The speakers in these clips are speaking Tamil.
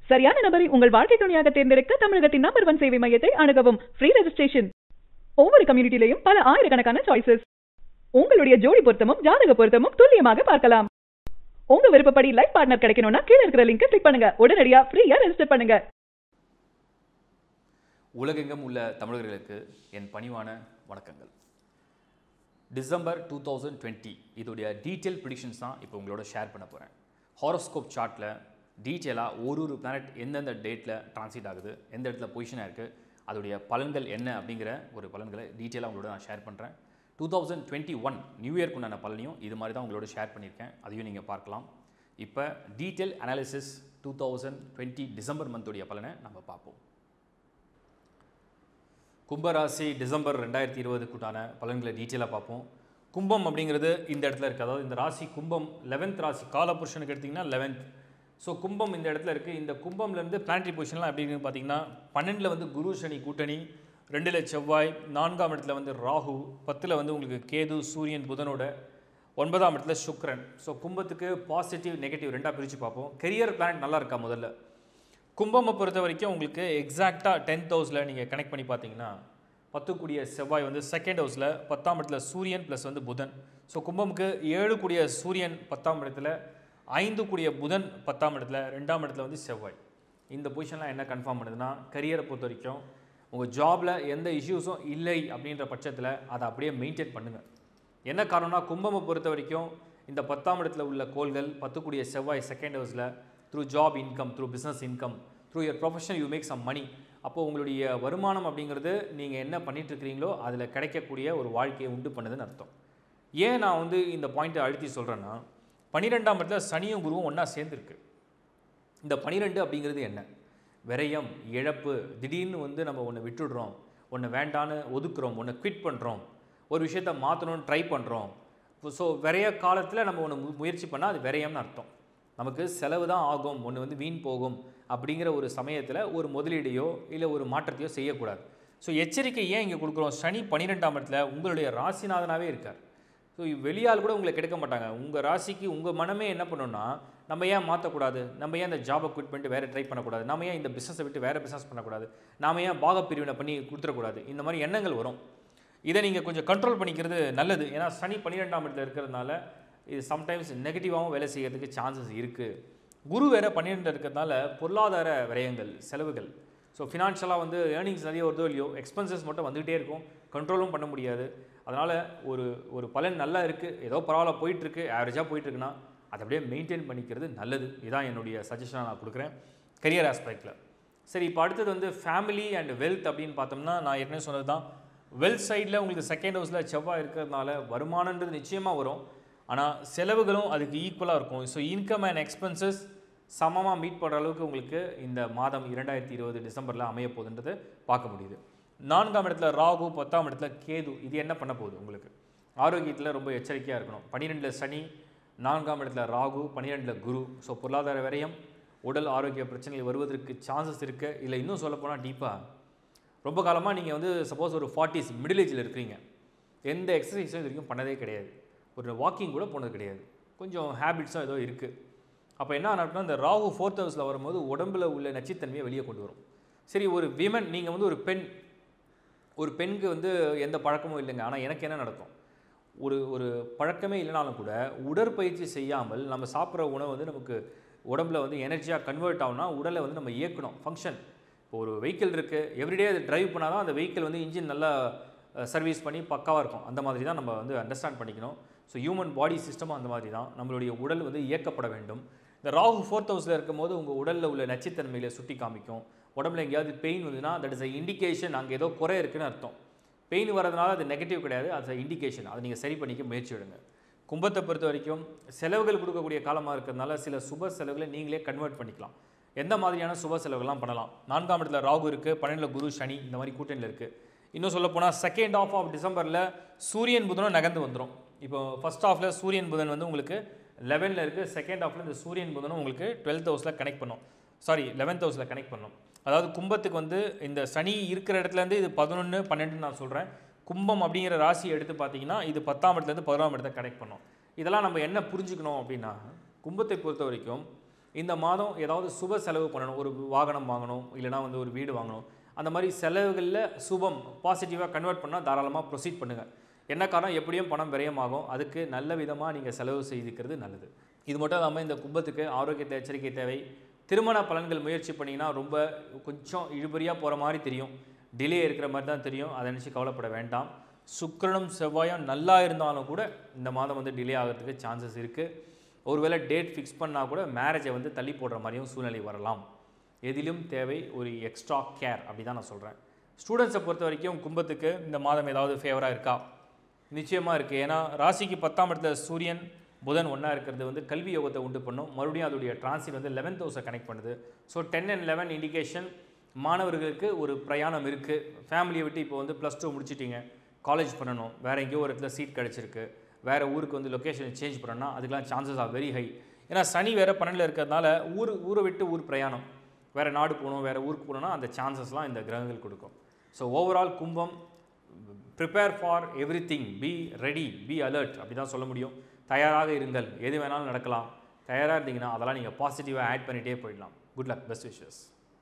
சரியான நபரை உங்கள் வாழ்க்கை துணையாக தேர்ந்தெடுக்க தமிழகத்தின் நம்பர் ஒன் சேவை மையத்தை அணுகவும் ஃப்ரீ ரெஜிஸ்ட்ரேஷன் ஒவ்வொரு கம்யூனிட்டிலையும் பல ஆயிரக்கணக்கான சாய்ஸஸ் உங்களுடைய ஜோடி பொருத்தமும் ஜாதக பொருத்தமும் துல்லியமாக பார்க்கலாம் உங்க விருப்பப்படி லைஃப் பார்ட்னர் கிடைக்கணும்னா கீழ இருக்கிற லிங்கை கிளிக் பண்ணுங்க உடனடியா ஃப்ரீயா ரெஜிஸ்டர் பண்ணுங்க உலகெங்கும் உள்ள தமிழர்களுக்கு என் பணிவான வணக்கங்கள் டிசம்பர் டூ தௌசண்ட் டுவெண்ட்டி இதோடைய டீட்டெயில் ப்ரிடிக்ஷன்ஸ் தான் இப்போ உங்களோட ஷேர் பண்ண போகிறேன் ஹாரோஸ்கோப் சார்ட்டில் டீட்டெயிலாக ஒரு ஒரு பிளானட் எந்தெந்த டேட்டில் டிரான்சிட் ஆகுது எந்த இடத்துல பொசிஷனாக இருக்குது அதோடைய பலன்கள் என்ன அப்படிங்கிற ஒரு பலன்களை டீட்டெயிலாக உங்களோட நான் ஷேர் பண்ணுறேன் two thousand twenty one new இயர்க்கு உண்டான பலனையும் இது மாதிரி தான் உங்களோட ஷேர் பண்ணியிருக்கேன் அதையும் நீங்கள் பார்க்கலாம் இப்போ detail analysis two thousand twenty December மந்தோடைய பலனை நம்ம பார்ப்போம் கும்பராசி டிசம்பர் ரெண்டாயிரத்தி இருபதுக்குண்டான பலன்களை டீட்டெயிலாக பார்ப்போம் கும்பம் அப்படிங்கிறது இந்த இடத்துல இருக்குது அதாவது இந்த ராசி கும்பம் லெவன்த் ராசி காலபுருஷனுக்கு எடுத்திங்கன்னா லெவன்த் ஸோ கும்பம் இந்த இடத்துல இருக்குது இந்த கும்பம்லேருந்து பிளானட்ரி பொசிஷன்லாம் எப்படி இருக்குன்னு பார்த்தீங்கன்னா பன்னெண்டில் வந்து குரு சனி கூட்டணி ரெண்டில் செவ்வாய் நான்காம் இடத்துல வந்து ராகு பத்தில் வந்து உங்களுக்கு கேது சூரியன் புதனோட ஒன்பதாம் இடத்துல சுக்ரன் ஸோ கும்பத்துக்கு பாசிட்டிவ் நெகட்டிவ் ரெண்டாக பிரித்து பார்ப்போம் கெரியர் பிளான் நல்லா இருக்கா முதல்ல கும்பமை பொறுத்த வரைக்கும் உங்களுக்கு எக்ஸாக்டாக டென்த் ஹவுஸில் நீங்கள் கனெக்ட் பண்ணி பார்த்தீங்கன்னா பத்து கூடிய செவ்வாய் வந்து செகண்ட் ஹவுஸில் பத்தாம் இடத்துல சூரியன் ப்ளஸ் வந்து புதன் ஸோ கும்பமுக்கு ஏழு கூடிய சூரியன் பத்தாம் இடத்துல ஐந்து கூடிய புதன் பத்தாம் இடத்துல ரெண்டாம் இடத்துல வந்து செவ்வாய் இந்த பொசிஷன்லாம் என்ன கன்ஃபார்ம் பண்ணுதுன்னா கரியரை பொறுத்த வரைக்கும் உங்கள் ஜாபில் எந்த இஷ்யூஸும் இல்லை அப்படின்ற பட்சத்தில் அதை அப்படியே மெயின்டைன் பண்ணுங்கள் என்ன காரணம்னா கும்பமை பொறுத்த வரைக்கும் இந்த பத்தாம் இடத்துல உள்ள கோள்கள் பத்து கூடிய செவ்வாய் செகண்ட் ஹவுஸில் through job income through business income through your professional you make some money அப்போது உங்களுடைய வருமானம் அப்படிங்கிறது நீங்கள் என்ன பண்ணிட்டு இருக்கிறீங்களோ அதில் கிடைக்கக்கூடிய ஒரு வாழ்க்கையை உண்டு பண்ணுதுன்னு அர்த்தம் ஏன் நான் வந்து இந்த பாயிண்ட்டை அழுத்தி சொல்கிறேன்னா பன்னிரெண்டாம் இடத்துல சனியும் குருவும் ஒன்றா சேர்ந்துருக்கு இந்த பனிரெண்டு அப்படிங்கிறது என்ன விரயம் இழப்பு திடீர்னு வந்து நம்ம ஒன்று விட்டுடுறோம் ஒன்று வேண்டான்னு ஒதுக்குறோம் ஒன்று குவிட் பண்ணுறோம் ஒரு விஷயத்த மாற்றணும்னு ட்ரை பண்ணுறோம் ஸோ விரைய காலத்தில் நம்ம ஒன்று முயற்சி பண்ணால் அது விரயம்னு அர்த்தம் நமக்கு செலவு தான் ஆகும் ஒன்று வந்து வீண் போகும் அப்படிங்கிற ஒரு சமயத்தில் ஒரு முதலீடையோ இல்லை ஒரு மாற்றத்தையோ செய்யக்கூடாது ஸோ எச்சரிக்கை ஏன் இங்கே கொடுக்குறோம் சனி பன்னிரெண்டாம் இடத்துல உங்களுடைய ராசிநாதனாகவே இருக்கார் ஸோ வெளியால் கூட உங்களை கெடுக்க மாட்டாங்க உங்கள் ராசிக்கு உங்கள் மனமே என்ன பண்ணுன்னா நம்ம ஏன் மாற்றக்கூடாது நம்ம ஏன் இந்த ஜாபை குவிட் பண்ணிட்டு வேறு ட்ரை பண்ணக்கூடாது நம்ம ஏன் இந்த பிஸ்னஸை விட்டு வேறு பிஸ்னஸ் பண்ணக்கூடாது நாம ஏன் பாகப்பிரிவினை பண்ணி கொடுத்துடக்கூடாது இந்த மாதிரி எண்ணங்கள் வரும் இதை நீங்கள் கொஞ்சம் கண்ட்ரோல் பண்ணிக்கிறது நல்லது ஏன்னா சனி பன்னிரெண்டாம் இடத்துல இருக்கிறதுனால இது சம்டைம்ஸ் நெகட்டிவாகவும் வேலை செய்யறதுக்கு சான்சஸ் இருக்குது குரு வேறு பன்னிரெண்டு இருக்கிறதுனால பொருளாதார விரயங்கள் செலவுகள் ஸோ ஃபினான்ஷியலாக வந்து ஏர்னிங்ஸ் நிறைய வருதோ இல்லையோ எக்ஸ்பென்சஸ் மட்டும் வந்துகிட்டே இருக்கும் கண்ட்ரோலும் பண்ண முடியாது அதனால் ஒரு ஒரு பலன் நல்லா இருக்குது ஏதோ பரவாயில்ல போயிட்டுருக்கு ஆவரேஜாக போயிட்டுருக்குன்னா அதை அப்படியே மெயின்டைன் பண்ணிக்கிறது நல்லது இதான் என்னுடைய சஜஷனாக நான் கொடுக்குறேன் கரியர் ஆஸ்பெக்டில் சரி இப்போ அடுத்தது வந்து ஃபேமிலி அண்ட் வெல்த் அப்படின்னு பார்த்தோம்னா நான் ஏற்கனவே சொன்னது தான் வெல்த் சைடில் உங்களுக்கு செகண்ட் ஹவுஸில் செவ்வாய் இருக்கிறதுனால வருமானன்றது நிச்சயமாக வரும் ஆனால் செலவுகளும் அதுக்கு ஈக்குவலாக இருக்கும் ஸோ இன்கம் அண்ட் எக்ஸ்பென்சஸ் சமமாக மீட் பண்ணுற அளவுக்கு உங்களுக்கு இந்த மாதம் இரண்டாயிரத்தி இருபது டிசம்பரில் அமைய போகுதுன்றது பார்க்க முடியுது நான்காம் இடத்துல ராகு பத்தாம் இடத்துல கேது இது என்ன பண்ண போகுது உங்களுக்கு ஆரோக்கியத்தில் ரொம்ப எச்சரிக்கையாக இருக்கணும் பன்னிரெண்டில் சனி நான்காம் இடத்துல ராகு பன்னிரெண்டில் குரு ஸோ பொருளாதார விரயம் உடல் ஆரோக்கிய பிரச்சனைகள் வருவதற்கு சான்சஸ் இருக்குது இல்லை இன்னும் சொல்லப்போனால் டீப்பாக ரொம்ப காலமாக நீங்கள் வந்து சப்போஸ் ஒரு ஃபார்ட்டிஸ் மிடில் ஏஜில் இருக்கிறீங்க எந்த எக்ஸசைஸும் இது வரைக்கும் பண்ணதே கிடையாது ஒரு வாக்கிங் கூட போனது கிடையாது கொஞ்சம் ஹேபிட்ஸும் ஏதோ இருக்குது அப்போ என்ன ஆனப்பனா இந்த ராகு ஃபோர்த் ஹவுஸில் வரும்போது உடம்புல உள்ள நச்சுத்தன்மையை வெளியே கொண்டு வரும் சரி ஒரு விமன் நீங்கள் வந்து ஒரு பெண் ஒரு பெண்ணுக்கு வந்து எந்த பழக்கமும் இல்லைங்க ஆனால் எனக்கு என்ன நடக்கும் ஒரு ஒரு பழக்கமே இல்லைனாலும் கூட உடற்பயிற்சி செய்யாமல் நம்ம சாப்பிட்ற உணவு வந்து நமக்கு உடம்புல வந்து எனர்ஜியாக கன்வெர்ட் ஆகும்னா உடலை வந்து நம்ம இயக்கணும் ஃபங்க்ஷன் இப்போ ஒரு வெஹிக்கிள் இருக்குது எவ்ரிடே அது டிரைவ் பண்ணால் தான் அந்த வெஹிக்கிள் வந்து இன்ஜின் நல்லா சர்வீஸ் பண்ணி பக்காவாக இருக்கும் அந்த மாதிரி தான் நம்ம வந்து அண்டர்ஸ்டாண்ட் பண்ணிக்கணும் ஸோ ஹியூமன் பாடி சிஸ்டமும் அந்த மாதிரி தான் நம்மளுடைய உடல் வந்து இயக்கப்பட வேண்டும் இந்த ராகு ஃபோர்த் ஹவுஸில் இருக்கும்போது உங்கள் உடலில் உள்ள நச்சுத்தன்மைகளை சுட்டி காமிக்கும் உடம்புல எங்கேயாவது பெயின் வந்ததுன்னா தட் இஸ் அ இண்டிகேஷன் அங்கே ஏதோ குறை இருக்குன்னு அர்த்தம் பெயின் வரதுனால அது நெகட்டிவ் கிடையாது அது இண்டிகேஷன் அதை நீங்கள் சரி பண்ணிக்க முயற்சி எடுங்க கும்பத்தை பொறுத்த வரைக்கும் செலவுகள் கொடுக்கக்கூடிய காலமாக இருக்கிறதுனால சில சுப செலவுகளை நீங்களே கன்வெர்ட் பண்ணிக்கலாம் எந்த மாதிரியான சுப செலவுகள்லாம் பண்ணலாம் நான்காம் இடத்துல ராகு இருக்குது பன்னெண்டில் குரு சனி இந்த மாதிரி கூட்டணியில் இருக்குது இன்னும் சொல்ல போனால் செகண்ட் ஆஃப் ஆஃப் டிசம்பரில் சூரியன் புதனும் நகர்ந்து வந்துடும் இப்போ ஃபர்ஸ்ட் ஹாஃபில் சூரியன் புதன் வந்து உங்களுக்கு லெவனில் இருக்குது செகண்ட் ஹாஃபில் இந்த சூரியன் புதனும் உங்களுக்கு டுவெல்த் ஹவுஸில் கனெக்ட் பண்ணும் சாரி லெவன்த் ஹவுஸில் கனெக்ட் பண்ணும் அதாவது கும்பத்துக்கு வந்து இந்த சனி இருக்கிற இடத்துலேருந்து இது பதினொன்று பன்னெண்டுன்னு நான் சொல்கிறேன் கும்பம் அப்படிங்கிற ராசி எடுத்து பார்த்தீங்கன்னா இது பத்தாம் இடத்துலேருந்து பதினொன்றாம் இடத்தை கனெக்ட் பண்ணும் இதெல்லாம் நம்ம என்ன புரிஞ்சுக்கணும் அப்படின்னா கும்பத்தை பொறுத்த வரைக்கும் இந்த மாதம் ஏதாவது சுப செலவு பண்ணணும் ஒரு வாகனம் வாங்கணும் இல்லைனா வந்து ஒரு வீடு வாங்கணும் அந்த மாதிரி செலவுகளில் சுபம் பாசிட்டிவாக கன்வெர்ட் பண்ணால் தாராளமாக ப்ரொசீட் பண்ணுங்கள் என்ன காரணம் எப்படியும் பணம் விரயமாகும் அதுக்கு நல்ல விதமாக நீங்கள் செலவு செய்துக்கிறது நல்லது இது மட்டும் இல்லாமல் இந்த கும்பத்துக்கு ஆரோக்கியத்தை எச்சரிக்கை தேவை திருமண பலன்கள் முயற்சி பண்ணிங்கன்னா ரொம்ப கொஞ்சம் இழுபறியாக போகிற மாதிரி தெரியும் டிலே இருக்கிற மாதிரி தான் தெரியும் அதை நினச்சி கவலைப்பட வேண்டாம் சுக்கிரனும் செவ்வாயும் நல்லா இருந்தாலும் கூட இந்த மாதம் வந்து டிலே ஆகிறதுக்கு சான்சஸ் இருக்குது ஒருவேளை டேட் ஃபிக்ஸ் பண்ணால் கூட மேரேஜை வந்து தள்ளி போடுற மாதிரியும் சூழ்நிலை வரலாம் எதிலும் தேவை ஒரு எக்ஸ்ட்ரா கேர் அப்படி தான் நான் சொல்கிறேன் ஸ்டூடெண்ட்ஸை பொறுத்த வரைக்கும் கும்பத்துக்கு இந்த மாதம் ஏதாவது ஃபேவராக இருக்கா நிச்சயமாக இருக்குது ஏன்னா ராசிக்கு பத்தாம் இடத்துல சூரியன் புதன் ஒன்றா இருக்கிறது வந்து கல்வி யோகத்தை உண்டு பண்ணும் மறுபடியும் அதோடைய டிரான்சிட் வந்து லெவன்த் ஹவுஸை கனெக்ட் பண்ணுது so ten and eleven indication மாணவர்களுக்கு ஒரு பிரயாணம் இருக்குது ஃபேமிலியை விட்டு இப்போ வந்து ப்ளஸ் டூ முடிச்சிட்டிங்க காலேஜ் பண்ணணும் வேறு எங்கேயோ ஒரு இடத்துல சீட் கிடச்சிருக்கு வேறு ஊருக்கு வந்து லொக்கேஷன் சேஞ்ச் பண்ணணும்னா அதுக்கெலாம் சான்சஸ் ஆர் வெரி ஹை ஏன்னா சனி வேறு பன்னெண்டில் இருக்கிறதுனால ஊர் ஊரை விட்டு ஊர் பிரயாணம் வேறு நாடு போகணும் வேறு ஊருக்கு போகணும்னா அந்த சான்சஸ்லாம் இந்த கிரகங்கள் கொடுக்கும் so overall Kumbham prepare for everything be ready be alert அப்படி தான் சொல்ல முடியும் தயாராக இருங்கள் எது வேணாலும் நடக்கலாம் தயாராக இருந்தீங்கன்னா அதெல்லாம் நீங்கள் பாசிட்டிவாக ஆட் பண்ணிகிட்டே போயிடலாம் குட் லக் பெஸ்ட் விஷஸ்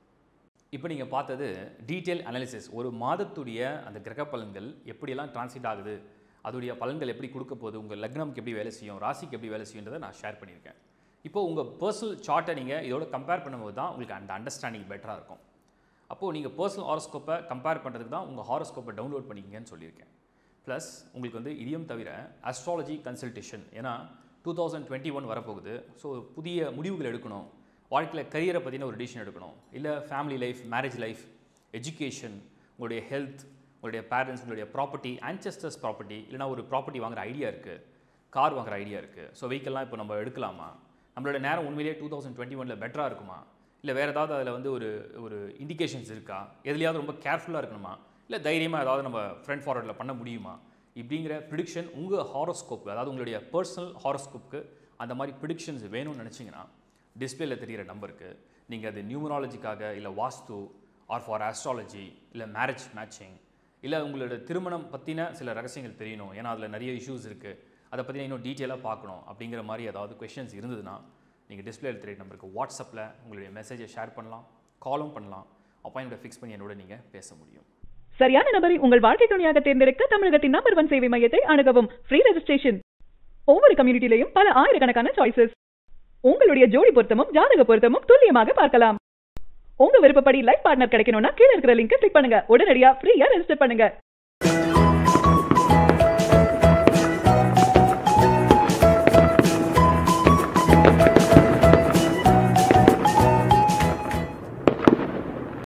இப்போ நீங்கள் பார்த்தது டீட்டெயில் அனாலிசிஸ் ஒரு மாதத்துடைய அந்த கிரக பலன்கள் எப்படியெல்லாம் டிரான்ஸ்லேட் ஆகுது அதோடைய பலன்கள் எப்படி கொடுக்க போகுது உங்கள் லக்னம்க்கு எப்படி வேலை செய்யும் ராசிக்கு எப்படி வேலை செய்யுன்றதை நான் ஷேர் பண்ணியிருக்கேன் இப்போ உங்கள் பர்சனல் சார்ட்டை நீங்கள் இதோட கம்பேர் பண்ணும்போது தான் உங்களுக்கு அந்த அண்டர்ஸ்டாண்டிங் பெட்டராக இருக்கும் அப்போது நீங்கள் பர்சனல் ஹாரோஸ்கோப்பை கம்பேர் பண்ணுறதுக்கு தான் உங்கள் ஹாரோஸ்கோப்பை டவுன்லோட் பண்ணிக்கங்கன்னு சொல்லியிருக்கேன் ப்ளஸ் உங்களுக்கு வந்து இதையும் தவிர அஸ்ட்ராலஜி கன்சல்டேஷன் ஏன்னா டூ தௌசண்ட் டுவெண்ட்டி ஒன் வரப்போகுது ஸோ புதிய முடிவுகள் எடுக்கணும் வாழ்க்கையில் கரியரை பற்றின ஒரு டிசிஷன் எடுக்கணும் இல்லை family life marriage life education உங்களுடைய ஹெல்த் உங்களுடைய பேரண்ட்ஸ் உங்களுடைய ப்ராப்பர்ட்டி ஆன்செஸ்டர்ஸ் ப்ராப்பர்ட்டி இல்லைனா ஒரு ப்ராப்பர்ட்டி வாங்குற ஐடியா இருக்குது கார் வாங்குற ஐடியா இருக்குது ஸோ வெஹிக்கல்லாம் இப்போ நம்ம எடுக்கலாமா நம்மளோட நேரம் உண்மையிலேயே டூ தௌசண்ட் டுவெண்ட்டி ஒனில் பெட்டராக இருக்குமா இல்லை வேறு ஏதாவது அதில் வந்து ஒரு ஒரு இண்டிகேஷன்ஸ் இருக்கா எதுலையாவது ரொம்ப கேர்ஃபுல்லாக இருக்கணுமா இல்லை தைரியமாக ஏதாவது நம்ம ஃப்ரண்ட் ஃபார்வர்டில் பண்ண முடியுமா இப்படிங்கிற ப்ரிடிக்ஷன் உங்கள் ஹாரோஸ்கோப் அதாவது உங்களுடைய பர்சனல் ஹாரோஸ்கோப்புக்கு அந்த மாதிரி ப்ரிடிக்ஷன்ஸ் வேணும்னு நினச்சிங்கன்னா டிஸ்பிளேல தெரிகிற நம்பருக்கு நீங்கள் அது நியூமராலஜிக்காக இல்லை வாஸ்து ஆர் ஃபார் ஆஸ்ட்ராலஜி இல்லை மேரேஜ் மேட்சிங் இல்லை உங்களோட திருமணம் பற்றின சில ரகசியங்கள் தெரியணும் ஏன்னா அதில் நிறைய இஷ்யூஸ் இருக்குது அதை பற்றி இன்னும் டீட்டெயிலாக பார்க்கணும் அப்படிங்கிற மாதிரி ஏதாவது கொஷின்ஸ் இருந்ததுன்னா நீங்கள் டிஸ்பிளேல தெரிய நம்பருக்கு வாட்ஸ்அப்பில் உங்களுடைய மெசேஜை ஷேர் பண்ணலாம் காலும் பண்ணலாம் அப்பாயின்மெண்ட் ஃபிக்ஸ் பண்ணி என்னோட நீங்கள் பேச முடியும் சரியான நபரை உங்கள் வாழ்க்கை துணையாக தேர்ந்தெடுக்க தமிழகத்தின் நம்பர் ஒன் சேவை மையத்தை அணுகவும் ஃப்ரீ ரெஜிஸ்ட்ரேஷன் ஒவ்வொரு கம்யூனிட்டிலையும் பல ஆயிரக்கணக்கான சாய்ஸஸ் உங்களுடைய ஜோடி பொருத்தமும் ஜாதக பொருத்தமும் துல்லியமாக பார்க்கலாம் உங்க விருப்பப்படி லைஃப் பார்ட்னர் கிடைக்கணும்னா கீழ இருக்கிற லிங்கை கிளிக் பண்ணுங்க உடனடியா ஃப்ரீயா ரெஜிஸ்டர் பண்ணுங்க